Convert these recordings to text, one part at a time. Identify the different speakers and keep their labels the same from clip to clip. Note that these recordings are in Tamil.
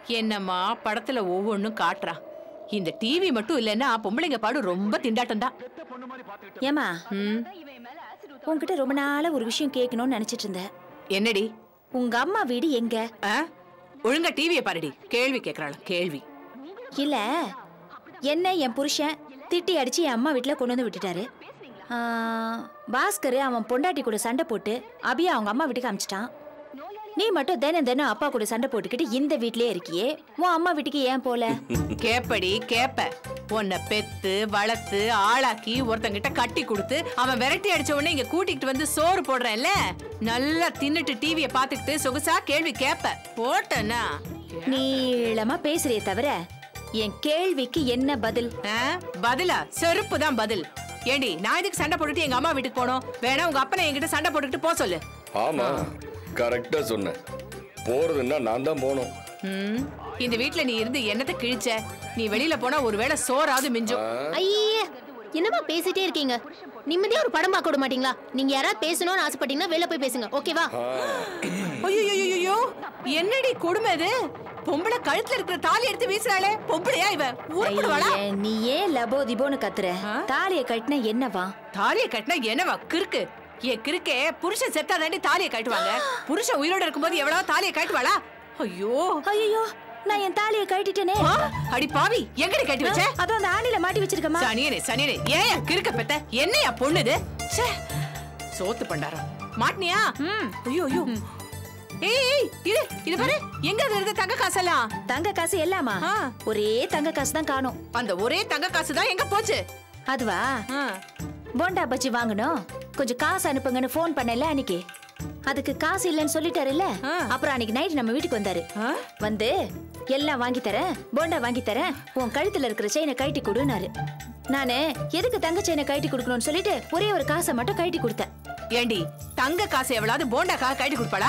Speaker 1: என்னம்மா படத்துல ஒவ்வொன்னும் காட்டுறான் இந்த டிவி மட்டும் இல்லைன்னா பொம்பளைங்க பாடு ரொம்ப திண்டாட்டம் தான்
Speaker 2: ஏமா உன்கிட்ட ரொம்ப நாளா ஒரு விஷயம் கேட்கணும்னு நினைச்சிட்டு இருந்தேன்
Speaker 1: என்னடி
Speaker 2: உங்க அம்மா வீடு எங்க
Speaker 1: ஆ? ஒழுங்கா டிவியை பாருடி கேள்வி கேக்குறாள் கேள்வி
Speaker 2: இல்ல என்ன என் புருஷன் திட்டி அடிச்சு என் அம்மா வீட்டுல கொண்டு வந்து விட்டுட்டாரு ஆ, பாஸ்கர் அவன் பொண்டாட்டி கூட சண்டை போட்டு அபியா அவங்க அம்மா வீட்டுக்கு அமிச்சிட்டான் நீ மட்டும் தினம் தினம் அப்பா கூட சண்டை போட்டுக்கிட்டு இந்த வீட்லயே இருக்கியே உன் அம்மா வீட்டுக்கு ஏன் போல
Speaker 1: கேப்படி கேப்ப உன்னை பெத்து வளர்த்து ஆளாக்கி ஒருத்தங்கிட்ட கட்டி கொடுத்து அவன் விரட்டி அடிச்ச உடனே இங்க கூட்டிட்டு வந்து சோறு போடுறேன்ல நல்லா தின்னுட்டு டிவிய பாத்துக்கிட்டு சொகுசா கேள்வி கேப்ப போட்டனா
Speaker 2: நீளமா பேசுறியே தவிர என் கேள்விக்கு என்ன பதில்
Speaker 1: ஆ? பதிலா செருப்பு தான் பதில் ஏண்டி நான் இதுக்கு சண்டை போட்டுட்டு எங்க அம்மா வீட்டுக்கு போனோம் வேணா உங்க அப்பனை என்கிட்ட சண்டை போட்டுக்கிட்டு போக சொல்லு
Speaker 3: ஆமா கரெக்டா சொன்னேன் போறதுன்னா நான் தான் போகணும்
Speaker 1: ம், இந்த வீட்ல நீ இருந்து என்னத்த கிழிச்ச நீ வெளியில போனா ஒருவேளை சோறாவது மிஞ்சும்
Speaker 4: ஐயே என்னமா பேசிட்டே இருக்கீங்க நிம்மதியா ஒரு படம் பார்க்க விட மாட்டீங்களா நீங்க யாராவது பேசணும்னு ஆசைப்பட்டீங்கன்னா வெளில போய் பேசுங்க ஓகேவா
Speaker 1: ஐயோ என்னடி கொடுமை இது பொம்பளை கழுத்துல இருக்கிற தாலி எடுத்து வீசுறாளே பொம்பளையா இவ உருப்படுவாளா
Speaker 2: ஐயே, நீ ஏன் லபோ திபோன்னு கத்துற தாலிய கட்டின என்னவா
Speaker 1: தாலியை கட்டினா என்னவா கிறுக்கு ஏ கிறுக்கே புருஷன் செத்தா தாண்டி தாலியை கட்டுவாங்க புருஷன் உயிரோட இருக்கும்போது எவ்வளவு தாலியை கட்டுவாளா ஐயோ
Speaker 2: ஐயோ நான் என் தாலிய கட்டிட்டேனே
Speaker 1: ஆ, அடி பாவி எங்கடி கட்டி வச்ச
Speaker 2: அதோ அந்த ஆணில மாட்டி வச்சிருக்கமா
Speaker 1: சனியனே சனியனே ஏன் கிறுக்க பெத்த என்னையா பொண்ணுது ச்சே சோத்து பண்டாரம் மாட்டினியா ஐயோ ஐயோ ஏய் ஏய், இது இது பாரு எங்க அது இருந்த தங்க காசெல்லாம்
Speaker 2: தங்க காசு எல்லாமா
Speaker 1: ஆ.
Speaker 2: ஒரே தங்க காசு தான் காணும்
Speaker 1: அந்த ஒரே தங்க காசு தான் எங்க போச்சு
Speaker 2: அதுவா
Speaker 1: ஆ.
Speaker 2: போண்டா பஜ்ஜி வாங்கணும் கொஞ்சம் காசு அனுப்புங்கன்னு ஃபோன் பண்ணல அன்னைக்கு அதுக்கு காசு இல்லைன்னு சொல்லிட்டாருல்ல
Speaker 1: ஆ.
Speaker 2: அப்புறம் அன்னைக்கு நைட் நம்ம வீட்டுக்கு வந்தாரு
Speaker 1: ஆ?
Speaker 2: வந்து எல்லாம் வாங்கி தரேன் போண்டா வாங்கி தரேன் உன் கழுத்துல இருக்கிற செயினை கழட்டி கொடுனாரு நானு எதுக்கு தங்க செயினை கழட்டி கொடுக்கணும்னு சொல்லிட்டு ஒரே ஒரு காசை மட்டும் கழட்டி கொடுத்தேன்
Speaker 1: ஏண்டி தங்க காசு எவ்வளவு போண்டாக்காக கட்டி கொடுப்பாளா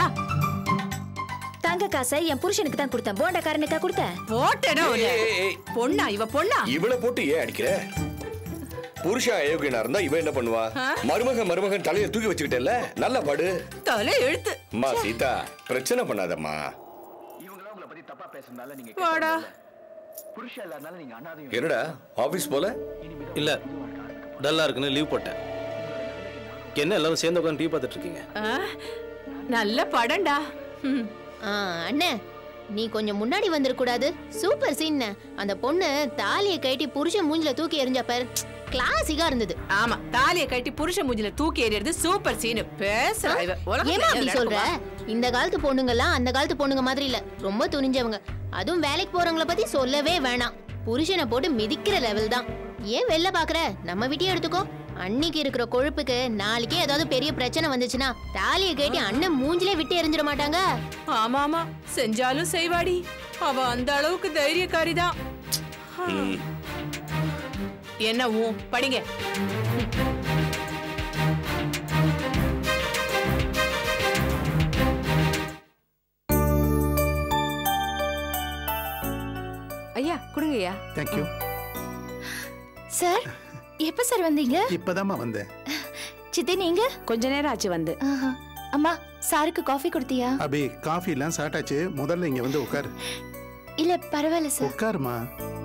Speaker 2: தங்க காசை என் புருஷனுக்கு தான் கொடுத்தேன் போண்டாக்காரனுக்கா கொடுத்தேன்
Speaker 1: போட்டேனா உன்னை?
Speaker 3: ஏய், ஏய், ஏய்.
Speaker 1: பொண்ணா இவ பொண்ணா
Speaker 3: இவளை போட்டு ஏன் அடிக்கிற புருஷன் அயோக்கியனா இருந்தா இவன் என்ன பண்ணுவா மருமகன் மருமகன் தலையை தூக்கி வச்சுக்கிட்டேல்ல நல்லா படு
Speaker 1: தலை எழுத்து
Speaker 3: அம்மா சீதா பிரச்சனை பண்ணாதம்மா
Speaker 5: இவங்களா உங்களை பத்தி தப்பா பேசுறதுனால நீங்க
Speaker 1: வாடா
Speaker 5: புருஷன் இல்லாதனால நீங்க அனாதையும்
Speaker 3: என்னடா ஆபீஸ் போல
Speaker 6: இல்ல டல்லா இருக்குன்னு லீவ் போட்டேன் என்ன எல்லாரும் சேர்ந்து உட்காந்து டீ பார்த்துட்டு இருக்கீங்க
Speaker 1: ஆ, நல்ல படம்டா ம்.
Speaker 4: ஆ, அண்ணே நீ கொஞ்சம் முன்னாடி வந்திருக்கூடாது சூப்பர் சீன் அந்த பொண்ணு தாலியை கட்டி புருஷன் மூஞ்சில தூக்கி எறிஞ்ச பாரு கிளாசிக்கா இருந்தது
Speaker 1: ஆமா தாலியை கட்டி புருஷன் மூஞ்சில தூக்கி எறியறது சூப்பர் சீன் பேசுறா இவ உலகத்துல
Speaker 4: ஏமா
Speaker 1: என்ன
Speaker 4: அப்படி சொல்ற
Speaker 1: நடக்குமா?
Speaker 4: இந்த காலத்து பொண்ணுங்கெல்லாம் அந்த காலத்து பொண்ணுங்க மாதிரி இல்ல ரொம்ப துணிஞ்சவங்க அதுவும் வேலைக்கு போறவங்கள பத்தி சொல்லவே வேணாம் புருஷனை போட்டு மிதிக்கிற லெவல் தான் ஏன் வெளில பாக்குற நம்ம வீட்டையே எடுத்துக்கோ அன்னைக்கு இருக்கிற கொழுப்புக்கு நாளைக்கே ஏதாவது பெரிய பிரச்சனை வந்துச்சுன்னா தாலியை கேட்டி அண்ணன் மூஞ்சிலே விட்டு எரிஞ்சிட மாட்டாங்க
Speaker 1: ஆமா ஆமா செஞ்சாலும் செய்வாடி அவ அந்த அளவுக்கு தைரியக்காரிதான் என்ன ஊ படிங்க
Speaker 7: ஐயா கொடுங்க ஐயா
Speaker 8: தேங்க்யூ
Speaker 2: சார் எப்ப சார் வந்தீங்க
Speaker 8: இப்பதாம்மா வந்தேன்
Speaker 2: சித்தி நீங்க
Speaker 7: கொஞ்ச நேரம் ஆச்சு வந்து
Speaker 2: ஆஹா. அம்மா சாருக்கு காஃபி கொடுத்தியா
Speaker 8: அபி காஃபி எல்லாம் சாட்டாச்சு முதல்ல இங்க வந்து உட்காரு
Speaker 2: இல்ல பரவாயில்ல சார்
Speaker 8: உட்காருமா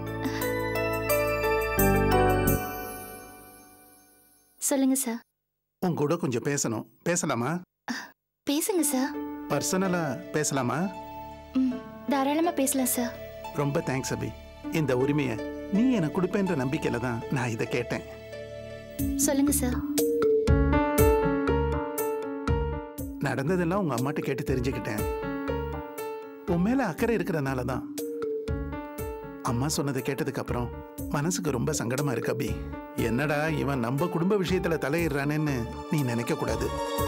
Speaker 2: சொல்லுங்க சார்
Speaker 8: உன் கூட கொஞ்சம் பேசணும் பேசலாமா
Speaker 2: பேசுங்க சார்
Speaker 8: பர்சனலா பேசலாமா
Speaker 2: ம், தாராளமா பேசலாம் சார்
Speaker 8: ரொம்ப தேங்க்ஸ் அபி இந்த உரிமையை நீ எனக்கு கொடுப்பேன்ற நம்பிக்கையில தான் நான் இதை கேட்டேன்
Speaker 2: சொல்லுங்க சார்
Speaker 8: நடந்ததெல்லாம் உங்க அம்மாட்ட கேட்டு தெரிஞ்சுக்கிட்டேன் உன் மேல அக்கறை இருக்கிறனால தான் அம்மா சொன்னதை கேட்டதுக்கு அப்புறம் மனசுக்கு ரொம்ப சங்கடமா இருக்கு அபி என்னடா இவன் நம்ம குடும்ப விஷயத்துல தலையிடுறானேன்னு நீ நினைக்க கூடாது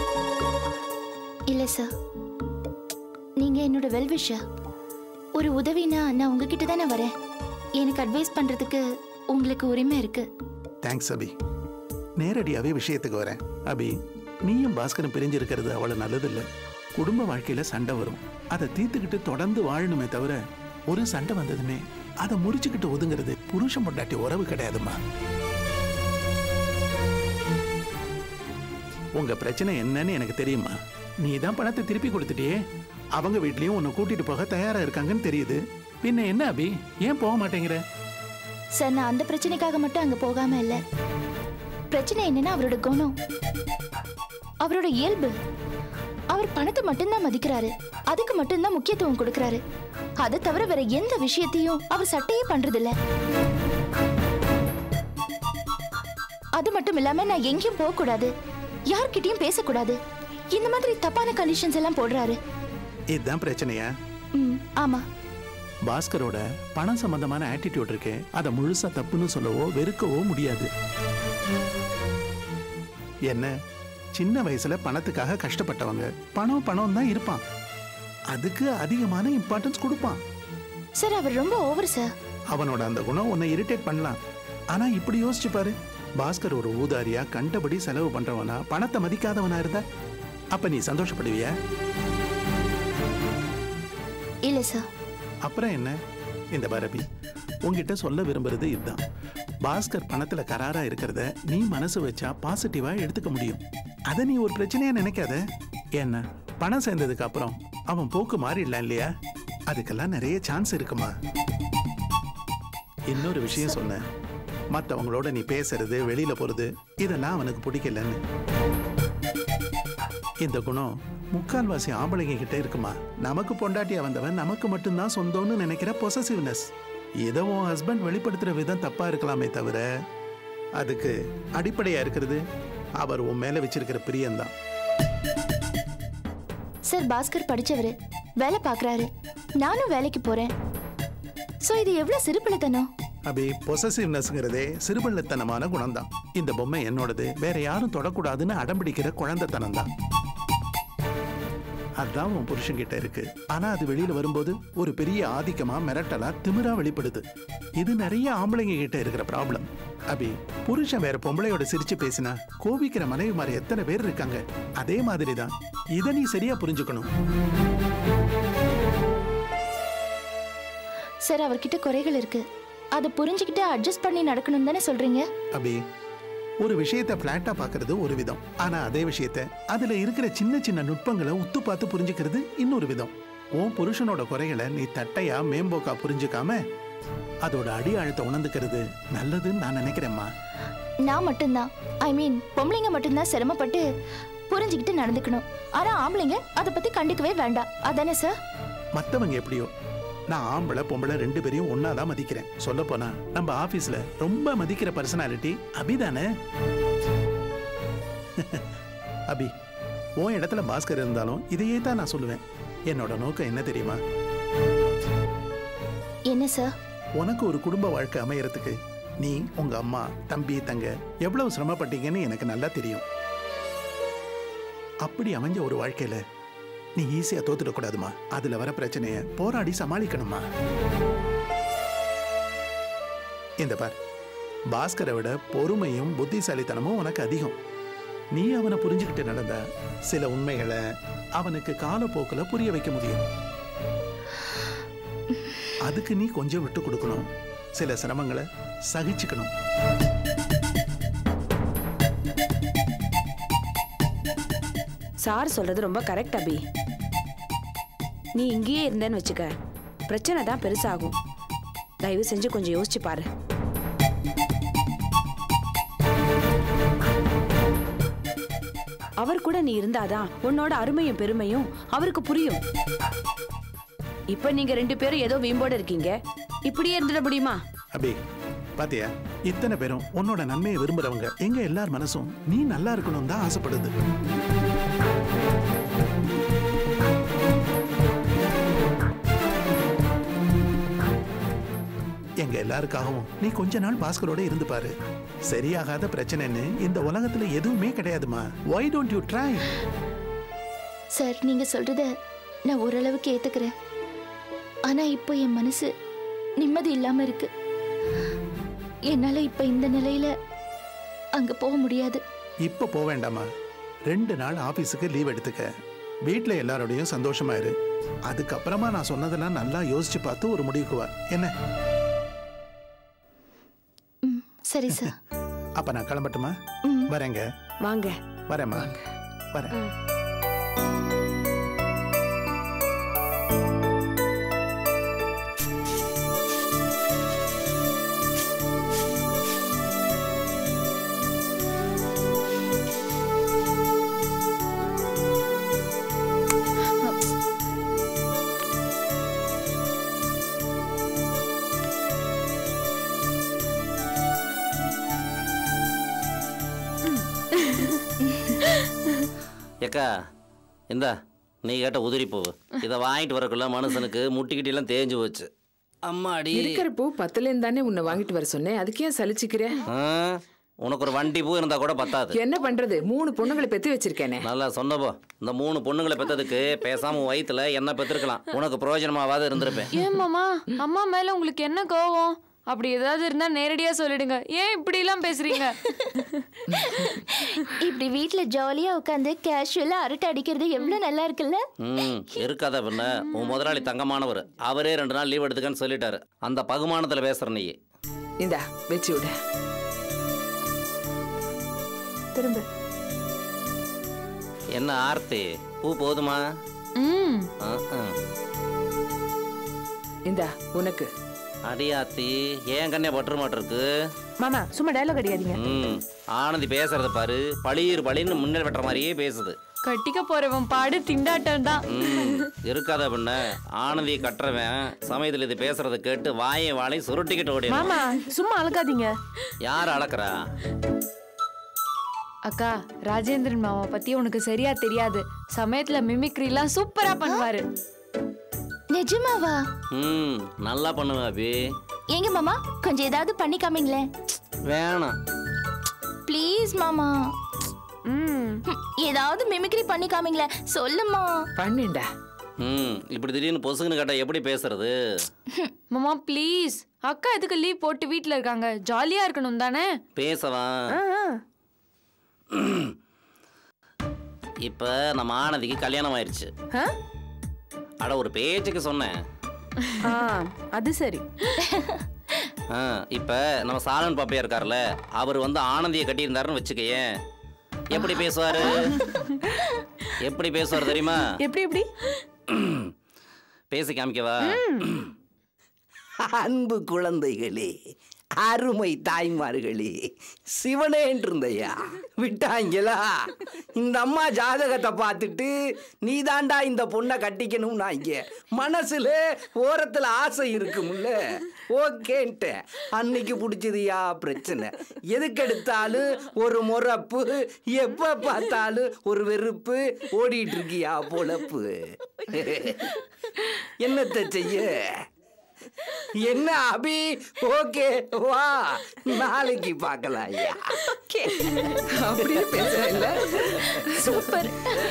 Speaker 2: இல்ல சார் நீங்க என்னோட வெல்விஷர் ஒரு உதவினா நான் உங்ககிட்ட தானே வரேன் எனக்கு அட்வைஸ் பண்றதுக்கு உங்களுக்கு உரிமை இருக்கு
Speaker 8: தேங்க்ஸ் அபி நேரடியாவே விஷயத்துக்கு வரேன் அபி நீயும் பாஸ்கரும் பிரிஞ்சிருக்கிறது அவ்வளவு நல்லதில்லை குடும்ப வாழ்க்கையில சண்டை வரும் அதை தீர்த்துக்கிட்டு தொடர்ந்து வாழணுமே தவிர ஒரு சண்டை வந்ததுமே அதை முறிச்சுக்கிட்டு ஒதுங்கிறது புருஷன் பொண்டாட்டி உறவு கிடையாதும்மா உங்க பிரச்சனை என்னன்னு எனக்கு தெரியுமா நீ தான் பணத்தை திருப்பி கொடுத்துட்டியே அவங்க வீட்லயும் உன்னை கூட்டிட்டு போக தயாரா இருக்காங்கன்னு தெரியுது பின்ன என்ன அபி ஏன் போக மாட்டேங்கிற
Speaker 2: சார் நான் அந்த பிரச்சனைக்காக மட்டும் அங்க போகாம இல்ல பிரச்சனை என்னன்னா அவரோட குணம் அவரோட இயல்பு அவர் பணத்தை மட்டும்தான் மதிக்கிறாரு அதுக்கு மட்டும்தான் முக்கியத்துவம் கொடுக்கறாரு அதை தவிர வேற எந்த விஷயத்தையும் அவர் சட்டையே பண்றதில்ல அது மட்டும் இல்லாம நான் எங்கேயும் போக கூடாது யார்கிட்டயும் பேசக்கூடாது இந்த மாதிரி தப்பான கண்டிஷன்ஸ் எல்லாம் போடுறாரு
Speaker 8: இதுதான் பிரச்சனையா
Speaker 2: ம், ஆமா
Speaker 8: பாஸ்கரோட பணம் சம்பந்தமான ஆட்டிடியூட் இருக்கே அதை முழுசா தப்புன்னு சொல்லவோ வெறுக்கவோ முடியாது என்ன சின்ன வயசுல பணத்துக்காக கஷ்டப்பட்டவங்க பணம் பணம் தான் இருப்பான் அதுக்கு அதிகமான இம்பார்ட்டன்ஸ் கொடுப்பான்
Speaker 2: சார் அவர் ரொம்ப ஓவர் சார்
Speaker 8: அவனோட அந்த குணம் உன்னை இரிட்டேட் பண்ணலாம் ஆனா இப்படி யோசிச்சு பாரு பாஸ்கர் ஒரு ஊதாரியா கண்டபடி செலவு பண்றவனா பணத்தை மதிக்காதவனா இருந்தா அப்ப நீ சந்தோஷப்படுவியா
Speaker 2: இல்ல சார்
Speaker 8: அப்புறம் என்ன இந்த பரபி உன்கிட்ட சொல்ல விரும்புறது இதுதான் பாஸ்கர் பணத்துல கராரா இருக்கிறத நீ மனசு வச்சா பாசிட்டிவா எடுத்துக்க முடியும் அதை நீ ஒரு பிரச்சனையா நினைக்காத என்ன பணம் சேர்ந்ததுக்கு அப்புறம் அவன் போக்கு மாறிடலாம் இல்லையா அதுக்கெல்லாம் நிறைய சான்ஸ் இருக்குமா இன்னொரு விஷயம் சொன்னேன் மற்றவங்களோட நீ பேசுறது வெளியில போறது இதெல்லாம் அவனுக்கு பிடிக்கலன்னு இந்த குணம் முக்கால்வாசி ஆம்பளைங்க கிட்ட இருக்குமா நமக்கு பொண்டாட்டியா வந்தவன் நமக்கு மட்டும்தான் சொந்தம்னு நினைக்கிற பொசசிவ்னஸ் இதை உன் ஹஸ்பண்ட் வெளிப்படுத்துற விதம் தப்பா இருக்கலாமே தவிர அதுக்கு அடிப்படையா இருக்கிறது அவர் உன் மேல வச்சிருக்கிற பிரியம்தான்
Speaker 2: சார் பாஸ்கர் படிச்சவரு வேலை பார்க்கறாரு நானும் வேலைக்கு போறேன் சோ இது எவ்வளவு சிறுபிள்ளைத்தனம்
Speaker 8: அபி பொசசிவ்னஸ்ங்கிறதே சிறுபள்ளத்தனமான குணம்தான் இந்த பொம்மை என்னோடது வேற யாரும் தொடக்கூடாதுன்னு அடம்பிடிக்கிற குழந்தைத்தனம் தான் அதான் உன் புருஷன்கிட்ட இருக்கு ஆனா அது வெளியில வரும்போது ஒரு பெரிய ஆதிக்கமா மிரட்டலா திமிரா வெளிப்படுது இது நிறைய ஆம்பளைங்க கிட்ட இருக்கிற ப்ராப்ளம் அபி புருஷன் வேற பொம்பளையோட சிரிச்சு பேசினா கோபிக்கிற மனைவி மாதிரி எத்தனை பேர் இருக்காங்க அதே மாதிரி தான் இதை நீ சரியா புரிஞ்சுக்கணும்
Speaker 2: சார் அவர்கிட்ட குறைகள் இருக்கு அதை புரிஞ்சுக்கிட்டு அட்ஜஸ்ட் பண்ணி நடக்கணும் தானே சொல்றீங்க
Speaker 8: அபி ஒரு விஷயத்தை பிளாட்டா பார்க்கிறது ஒரு விதம் ஆனா அதே விஷயத்தை அதுல இருக்கிற சின்ன சின்ன நுட்பங்களை உத்து பார்த்து புரிஞ்சுக்கிறது இன்னொரு விதம் உன் புருஷனோட குறைகளை நீ தட்டையா மேம்போக்கா புரிஞ்சுக்காம அதோட அடி ஆழத்தை உணர்ந்துக்கிறது நல்லதுன்னு நான் நினைக்கிறேம்மா
Speaker 2: நான் மட்டும்தான் ஐ மீன் பொம்பளைங்க மட்டும்தான் சிரமப்பட்டு புரிஞ்சுக்கிட்டு நடந்துக்கணும் ஆனா ஆம்பளைங்க அதை பத்தி கண்டுக்கவே வேண்டாம் அதானே சார்
Speaker 8: மத்தவங்க எப்படியோ நான் ஆம்பளை பொம்பளை ரெண்டு பேரையும் ஒன்னா தான் மதிக்கிறேன் சொல்ல போனா நம்ம ஆபீஸ்ல ரொம்ப மதிக்கிற பர்சனாலிட்டி அபிதானே அபி உன் இடத்துல பாஸ்கர் இருந்தாலும் இதையே தான் நான் சொல்லுவேன் என்னோட நோக்கம் என்ன தெரியுமா
Speaker 2: என்ன சார்
Speaker 8: உனக்கு ஒரு குடும்ப வாழ்க்கை அமையறதுக்கு நீ உங்க அம்மா தம்பி தங்க எவ்வளவு சிரமப்பட்டீங்கன்னு எனக்கு நல்லா தெரியும் அப்படி அமைஞ்ச ஒரு வாழ்க்கையில நீ ஈஸியா தோத்துடக்கூடாதுமா அதுல வர பிரச்சனைய போராடி சமாளிக்கணுமா இந்த பார் பாஸ்கரை விட பொறுமையும் புத்திசாலித்தனமும் உனக்கு அதிகம் நீ அவனை புரிஞ்சுக்கிட்டு நடந்த சில உண்மைகளை அவனுக்கு காலப்போக்கில் புரிய வைக்க முடியும் அதுக்கு நீ கொஞ்சம் விட்டு கொடுக்கணும் சில சிரமங்களை சகிச்சுக்கணும்
Speaker 7: சார் சொல்றது ரொம்ப கரெக்ட் அபி நீ இங்கேயே இருந்தேன்னு வச்சுக்க பிரச்சனை தான் பெருசாகும் தயவு செஞ்சு கொஞ்சம் யோசிச்சு பாரு அவர் கூட நீ இருந்தாதான் உன்னோட அருமையும் பெருமையும் அவருக்கு புரியும் இப்ப நீங்க ரெண்டு பேரும் ஏதோ வீம்போட இருக்கீங்க இப்படியே இருந்துட முடியுமா
Speaker 8: அபி பாத்தியா இத்தனை பேரும் உன்னோட நன்மையை விரும்புறவங்க எங்க எல்லார் மனசும் நீ நல்லா இருக்கணும் தான் ஆசைப்படுது எங்க எல்லாருக்காகவும் நீ கொஞ்ச நாள் பாஸ்கரோட இருந்து பாரு சரியாகாத பிரச்சனைன்னு இந்த உலகத்துல எதுவுமே கிடையாதுமா why don't you try
Speaker 2: sir நீங்க சொல்றத நான் ஓரளவுக்கு ஏத்துக்கிறேன் ஆனா இப்போ என் மனசு நிம்மதி இல்லாம இருக்கு என்னால இப்ப இந்த நிலையில அங்க போக முடியாது
Speaker 8: இப்ப போக வேண்டாமா ரெண்டு நாள் ஆபீஸுக்கு லீவ் எடுத்துக்க வீட்ல எல்லாரோடையும் சந்தோஷமா இரு அதுக்கப்புறமா நான் சொன்னதெல்லாம் நல்லா யோசிச்சு பார்த்து ஒரு முடிவுக்கு வா என்ன
Speaker 2: ம், சரி சார்
Speaker 8: அப்ப நான் கிளம்பட்டுமா
Speaker 2: ம்.
Speaker 8: வரேங்க
Speaker 7: வாங்க
Speaker 8: வரேம்மா வரேன்
Speaker 9: ஏக்கா இந்தா நீ கேட்ட உதிரி பூ இதை வாங்கிட்டு வரக்குள்ள மனுஷனுக்கு முட்டிக்கிட்டெல்லாம் தேஞ்சு போச்சு அம்மாடி
Speaker 10: இருக்கிற பூ பத்துலேருந்து தானே உன்னை வாங்கிட்டு வர சொன்னேன் அதுக்கு ஏன் சலிச்சுக்கிற
Speaker 9: ஆ, உனக்கு ஒரு வண்டி பூ இருந்தா கூட பத்தாது
Speaker 10: என்ன பண்றது மூணு பொண்ணுங்களை பெத்து வச்சிருக்கேனே
Speaker 9: நல்லா சொன்னப்போ இந்த மூணு பொண்ணுங்களை பெத்ததுக்கு பேசாம உன் வயித்துல என்ன பெத்திருக்கலாம் உனக்கு பிரயோஜனமாவாது இருந்திருப்பேன்
Speaker 11: ஏன் மாமா அம்மா மேல உங்களுக்கு என்ன கோவம் அப்படி ஏதாவது இருந்தா நேரடியா சொல்லிடுங்க ஏன் இப்படி எல்லாம் பேசுறீங்க
Speaker 2: இப்படி வீட்ல ஜாலியா உட்காந்து கேஷுவலா அரட்டை அடிக்கிறது எவ்வளவு நல்லா இருக்குல்ல
Speaker 9: ம் இருக்காத பின்ன உன் முதலாளி தங்கமானவர் அவரே ரெண்டு நாள் லீவ் எடுத்துக்கன்னு சொல்லிட்டாரு அந்த பகுமானத்துல பேசுற நீ
Speaker 10: இந்தா வச்சு விட திரும்ப
Speaker 9: என்ன ஆர்த்தி பூ போதுமா
Speaker 11: ம்
Speaker 9: ஆ, ஆ.
Speaker 10: இந்தா உனக்கு
Speaker 9: அடியாத்தி ஏன் கண்ணே பற்று மாட்டிருக்கு
Speaker 7: மாமா சும்மா டயலாக் அடிக்காதீங்க
Speaker 9: ம் ஆனந்தி பேசுறத பாரு பளிர் பளின்னு முன்னேற வெட்டுற மாதிரியே பேசுது
Speaker 11: கட்டிக்க போறவன் பாடு திண்டாட்டம் தான்
Speaker 9: ம் இருக்காத பின்ன ஆனந்தியை கட்டுறவன் சமயத்தில் இது பேசுறத கேட்டு வாயை வாழை சுருட்டிக்கிட்டு ஓடி
Speaker 7: மாமா சும்மா அழுக்காதீங்க
Speaker 9: யார் அளக்குறா
Speaker 11: அக்கா ராஜேந்திரன் மாமா பத்தி உனக்கு சரியா தெரியாது சமயத்துல மிமிக்ரி எல்லாம் சூப்பரா பண்ணுவாரு
Speaker 2: நிஜமாவா
Speaker 9: ம் நல்லா பண்ணுவேன் அபி
Speaker 2: ஏங்க மாமா கொஞ்சம் ஏதாவது பண்ணி காமிங்களேன்
Speaker 9: வேணாம்
Speaker 2: ப்ளீஸ் மாமா
Speaker 11: ம்
Speaker 2: ஹம், ஏதாவது மிமிக்ரி பண்ணி காமிங்களேன் சொல்லுமா
Speaker 10: பண்ணிண்டா
Speaker 9: ம் இப்படி திடீர்னு பொசுக்குன்னு கேட்டா எப்படி பேசுறது
Speaker 11: மாமா ப்ளீஸ் அக்கா எதுக்கு லீவ் போட்டு வீட்ல இருக்காங்க ஜாலியா இருக்கணும் தானே
Speaker 9: பேசவா இப்ப நம்ம ஆனந்திக்கு கல்யாணம் ஆயிடுச்சு
Speaker 7: ஆ?
Speaker 9: அட ஒரு பேச்சுக்கு சொன்னேன்
Speaker 7: ஆ அது சரி
Speaker 9: ஆ, இப்ப நம்ம சாலன் பாப்பையா இருக்கார்ல அவர் வந்து ஆனந்தியை கட்டியிருந்தாருன்னு வச்சுக்கயேன் எப்படி பேசுவாரு எப்படி பேசுவார் தெரியுமா
Speaker 7: எப்படி எப்படி
Speaker 9: பேசி காமிக்கவா
Speaker 12: அன்பு குழந்தைகளே அருமை தாய்மார்களே சிவனே இருந்தையா விட்டாங்களா இந்த அம்மா ஜாதகத்தை பார்த்துட்டு நீ தாண்டா இந்த பொண்ணை கட்டிக்கணும்னாங்க மனசுல ஓரத்துல ஆசை இருக்கும்ல ஓகேன்ட்டு அன்னைக்கு பிடிச்சதுயா பிரச்சனை எதுக்கெடுத்தாலும் ஒரு முறப்பு எப்ப பார்த்தாலும் ஒரு வெறுப்பு ஓடிட்டு இருக்கியா பொழப்பு என்னத்தை செய்ய என்ன அபி ஓகே வா நாளைக்கு பார்க்கலாம் ஐயா
Speaker 10: அப்படியே பேசுறேன்ல
Speaker 2: சூப்பர்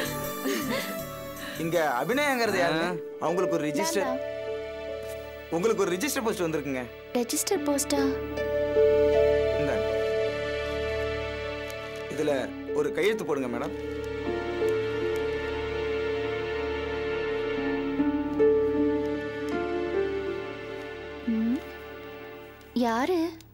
Speaker 13: இங்க அபிநயங்கிறது யாருங்க அவங்களுக்கு ஒரு ரிஜிஸ்டர் உங்களுக்கு ஒரு ரிஜிஸ்டர் போஸ்ட் வந்திருக்குங்க
Speaker 2: ரெஜிஸ்டர் போஸ்டா
Speaker 13: இந்த இதுல ஒரு கையெழுத்து போடுங்க மேடம்
Speaker 2: யாரு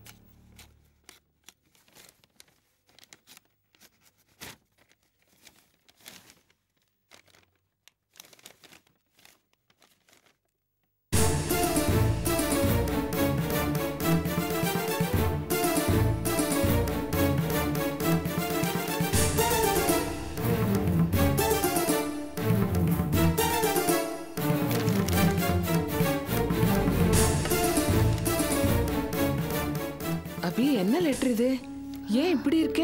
Speaker 10: அபி என்ன லெட்டர் இது ஏன் இப்படி இருக்க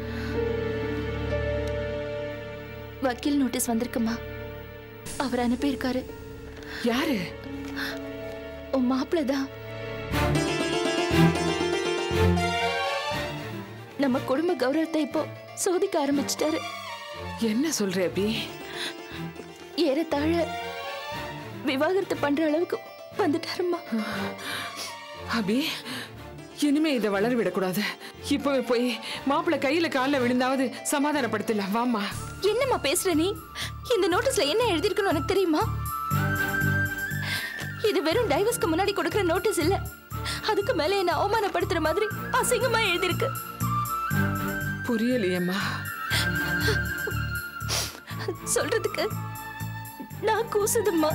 Speaker 2: வக்கீல் நோட்டீஸ் வந்திருக்குமா அவர் அனுப்பியிருக்காரு
Speaker 10: யாரு
Speaker 2: உன் மாப்பிள்ள தான் நம்ம குடும்ப கௌரவத்தை இப்போ சோதிக்க ஆரம்பிச்சிட்டாரு
Speaker 10: என்ன சொல்ற அபி
Speaker 2: ஏறத்தாழ விவாகரத்து பண்ற அளவுக்கு வந்துட்டாருமா
Speaker 10: அபி இனிமே இதை வளர விடக்கூடாது இப்பவே போய் மாப்பிள்ளை கையில காலில் விழுந்தாவது சமாதானப்படுத்தலாம் வாமா
Speaker 2: என்னம்மா பேசுற நீ இந்த நோட்டீஸ்ல என்ன எழுதிருக்குன்னு உனக்கு தெரியுமா இது வெறும் டைவர்ஸ்க்கு முன்னாடி கொடுக்கிற நோட்டீஸ் இல்ல அதுக்கு மேல என்ன அவமானப்படுத்துற மாதிரி அசிங்கமா எழுதிருக்கு
Speaker 10: புரியலையம்மா
Speaker 2: சொல்றதுக்கு நான் கூசுதும்மா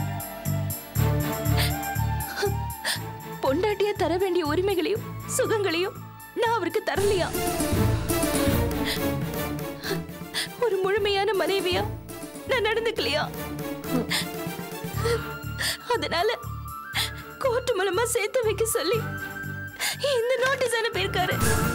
Speaker 2: பொண்டாட்டியா தர வேண்டிய உரிமைகளையும் சுகங்களையும் நான் அவருக்கு தரலையா ஒரு முழுமையான மனைவியா நான் நடந்துக்கலையா அதனால கோர்ட்டு மூலமா சேர்த்து வைக்க சொல்லி இந்த நோட்டீஸ் அனுப்பியிருக்காரு